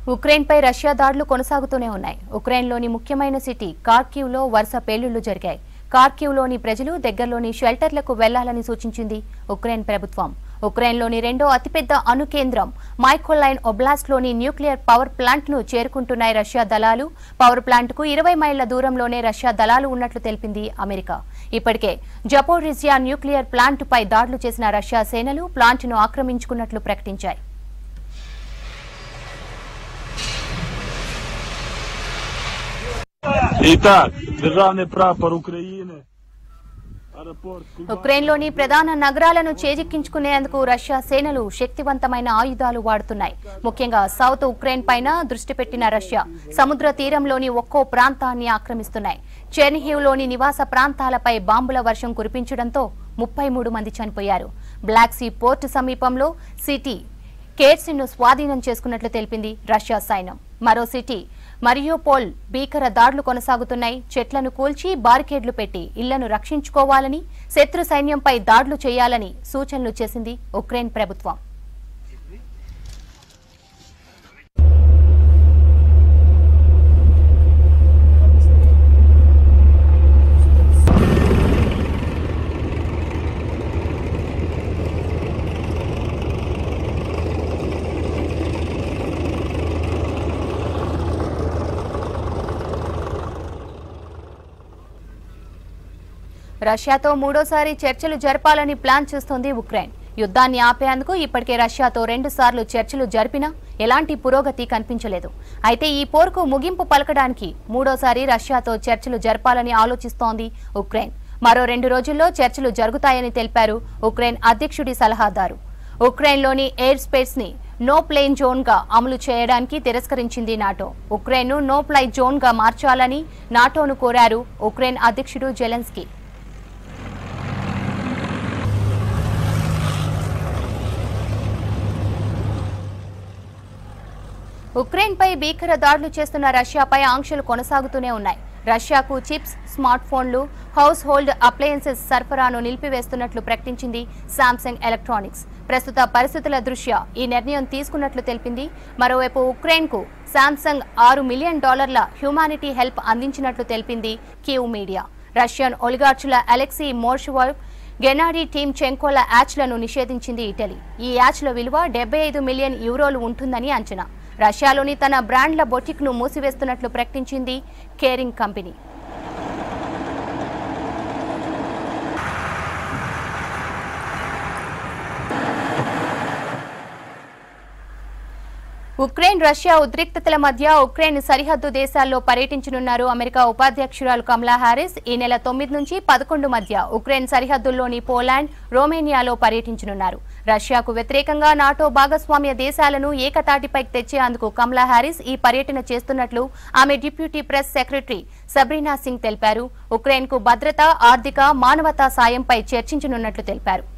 ఉక్రెయిన్పై Russia దాడులు కొనసాగుతూనే ఉన్నాయి ఉక్రెయిన్లోని ముఖ్యమైన సిటీ కార్కివ్లో వరుస పేలుళ్లు జరిగాయి కార్కివ్లోని ప్రజలు దగ్గరలోని షెల్టర్లకు వెళ్లాలని సూచించింది ఉక్రెయిన్ ప్రభుత్వం ఉక్రెయిన్లోని రెండో అతిపెద్ద అణు కేంద్రం మైకోలైన్ ఒబ్లాస్ట్లోని న్యూక్లియర్ పవర్ ప్లాంట్ను చేరుకుంటున్నాయి రష్యా దళాలు పవర్ ప్లాంట్కు ఇరవై మైళ్ల దూరంలోనే రష్యా దళాలు ఉన్నట్లు తెలిపింది అమెరికా ఇప్పటికే జపోరిజియా న్యూక్లియర్ ప్లాంటుపై దాడులు చేసిన రష్యా సేనలు ప్లాంట్ను ఆక్రమించుకున్నట్లు ప్రకటించాయి І так, державний прапор України. Аеропорт Кубань. ఉక్రెయిన్లోని ప్రధాన నగరాలను చేజిక్కించుకునేందుకు రష్యా సేనలు శక్తివంతమైన ఆయుధాలు వాడుతున్నాయి ముఖ్యంగా సౌత్ ఉక్రెయిన్ పైన దృష్టి పెట్టిన రష్యా సముద్ర తీరంలోని ఒక్కో ప్రాంతాన్ని ఆక్రమిస్తున్నాయి చెర్నిహివ్లోని నివాస ప్రాంతాలపై బాంబుల వర్షం కురిపించడంతో ముప్పై మూడు మంది చనిపోయారు బ్లాక్ సీ పోర్టు సమీపంలో సిటీ కేర్సిన్ను స్వాధీనం చేసుకున్నట్లు తెలిపింది రష్యా సైన్యం మరో సిటీ మరియోపోల్ భీకర దాడులు కొనసాగుతున్నాయి చెట్లను కూల్చి బారికేడ్లు పెట్టి ఇళ్లను రక్షించుకోవాలని శత్రు సైన్యంపై దాడులు చేయాలని సూచనలు చేసింది ఉక్రెయిన్ ప్రభుత్వం రష్యాతో మూడోసారి చర్చలు జరపాలని ప్లాన్ చేస్తోంది ఉక్రెయిన్ యుద్ధాన్ని ఆపేందుకు ఇప్పటికే రష్యాతో రెండు సార్లు చర్చలు జరిపినా ఎలాంటి పురోగతి కనిపించలేదు అయితే ఈ పోరుకు ముగింపు పలకడానికి మూడోసారి రష్యాతో చర్చలు జరపాలని ఆలోచిస్తోంది ఉక్రెయిన్ మరో రెండు రోజుల్లో చర్చలు జరుగుతాయని తెలిపారు ఉక్రెయిన్ అధ్యక్షుడి సలహాదారు ఉక్రెయిన్లోని ఎయిర్ స్పేస్ ని నో ప్లేన్ జోన్ గా అమలు చేయడానికి తిరస్కరించింది నాటో ఉక్రెయిన్ ను నో ఫ్లై జోన్ గా మార్చాలని నాటోను కోరారు ఉక్రెయిన్ అధ్యక్షుడు జెలెన్స్కీ ఉక్రెయిన్పై భీకర దాడులు చేస్తున్న రష్యాపై ఆంక్షలు కొనసాగుతూనే ఉన్నాయి రష్యాకు చిప్స్ స్మార్ట్ ఫోన్లు హౌస్ హోల్డ్ అప్లయన్సెస్ సరఫరాను నిలిపివేస్తున్నట్లు ప్రకటించింది శాంసంగ్ ఎలక్ట్రానిక్స్ ప్రస్తుత పరిస్థితుల దృష్ట్యా ఈ నిర్ణయం తీసుకున్నట్లు తెలిపింది మరోవైపు ఉక్రెయిన్కు శాంసంగ్ ఆరు మిలియన్ డాలర్ల హ్యుమానిటీ హెల్ప్ అందించినట్లు తెలిపింది కీవ్ మీడియా రష్యన్ ఒలిగార్చుల అలెక్సీ మోర్షువర్ గెనాడీ టీమ్ చెంకోల యాచ్లను నిషేధించింది ఇటలీ ఈ యాచ్ల విలువ డెబ్బై ఐదు మిలియన్ యూరోలు ఉంటుందని అంచనా రష్యాలోని తన బ్రాండ్ల బొటిక్ను మూసివేస్తున్నట్లు ప్రకటించింది కేరింగ్ కంపెనీ ఉక్రెయిన్ రష్యా ఉద్రిక్తతల మధ్య ఉక్రెయిన్ సరిహద్దు దేశాల్లో పర్యటించనున్నారు అమెరికా ఉపాధ్యక్షురాలు కమలా హారిస్ ఈ నెల తొమ్మిది నుంచి పదకొండు మధ్య ఉక్రెయిన్ సరిహద్దుల్లోని పోలాండ్ రోమేనియాలో పర్యటించనున్నారు రష్యాకు వ్యతిరేకంగా నాటో భాగస్వామ్య దేశాలను ఏకతాటిపైకి తెచ్చేందుకు కమలా హారిస్ ఈ పర్యటన చేస్తున్నట్లు ఆమె deputy press secretary Sabrina Singh తెలిపారు ఉక్రెయిన్కు భద్రత ఆర్థిక మానవతా సాయంపై చర్చించనున్నట్లు తెలిపారు